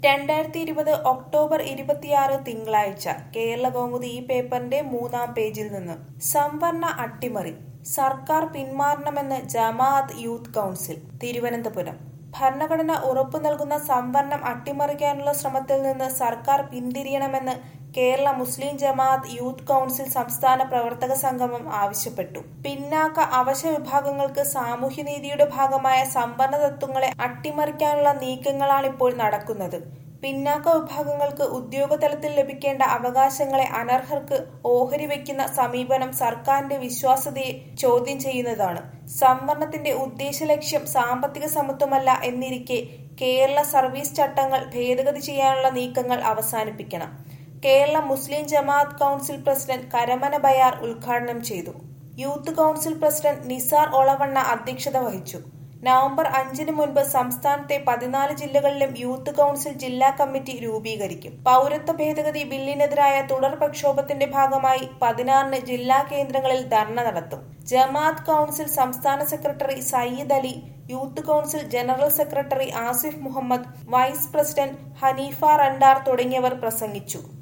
രണ്ടായിരത്തി ഇരുപത് ഒക്ടോബർ ഇരുപത്തിയാറ് തിങ്കളാഴ്ച കേരള കൗമുദി ഈ പേപ്പറിന്റെ മൂന്നാം പേജിൽ നിന്ന് സംവരണ അട്ടിമറി സർക്കാർ പിന്മാറണമെന്ന് ജമാഅത്ത് യൂത്ത് കൗൺസിൽ തിരുവനന്തപുരം ഭരണഘടന ഉറപ്പു നൽകുന്ന സംവരണം അട്ടിമറിക്കാനുള്ള ശ്രമത്തിൽ നിന്ന് സർക്കാർ പിന്തിരിയണമെന്ന് Kerala Muslim Jamaat youth council സംസ്ഥാന പ്രവർത്തക സംഗമം ആവശ്യപ്പെട്ടു പിന്നാക്ക അവശ വിഭാഗങ്ങൾക്ക് സാമൂഹ്യനീതിയുടെ ഭാഗമായ സംവരണ തത്വങ്ങളെ അട്ടിമറിക്കാനുള്ള നീക്കങ്ങളാണിപ്പോൾ നടക്കുന്നത് പിന്നാക്ക വിഭാഗങ്ങൾക്ക് ഉദ്യോഗതലത്തിൽ ലഭിക്കേണ്ട അവകാശങ്ങളെ അനർഹർക്ക് ഓഹരി വയ്ക്കുന്ന സമീപനം സർക്കാരിന്റെ വിശ്വാസ്യതയെ ചോദ്യം ചെയ്യുന്നതാണ് സംവരണത്തിന്റെ ഉദ്ദേശ ലക്ഷ്യം സാമ്പത്തിക സമത്വമല്ല എന്നിരിക്കെ കേരള സർവീസ് ചട്ടങ്ങൾ ഭേദഗതി ചെയ്യാനുള്ള നീക്കങ്ങൾ അവസാനിപ്പിക്കണം Kerala Muslim Jamaat council president Karamana Bayar ഉദ്ഘാടനം ചെയ്തു youth council president Nisar Olavanna അധ്യക്ഷത വഹിച്ചു നവംബർ അഞ്ചിന് മുൻപ് സംസ്ഥാനത്തെ പതിനാല് ജില്ലകളിലും യൂത്ത് കൗൺസിൽ ജില്ലാ കമ്മിറ്റി രൂപീകരിക്കും പൗരത്വ ഭേദഗതി ബില്ലിനെതിരായ തുടർ പ്രക്ഷോഭത്തിന്റെ ഭാഗമായി പതിനാറിന് ജില്ലാ കേന്ദ്രങ്ങളിൽ ധർണ നടത്തും ജമാഅത്ത് കൗൺസിൽ സംസ്ഥാന secretary Sayyid Ali youth council general secretary Asif Muhammad vice president Hanifa Randar തുടങ്ങിയവർ പ്രസംഗിച്ചു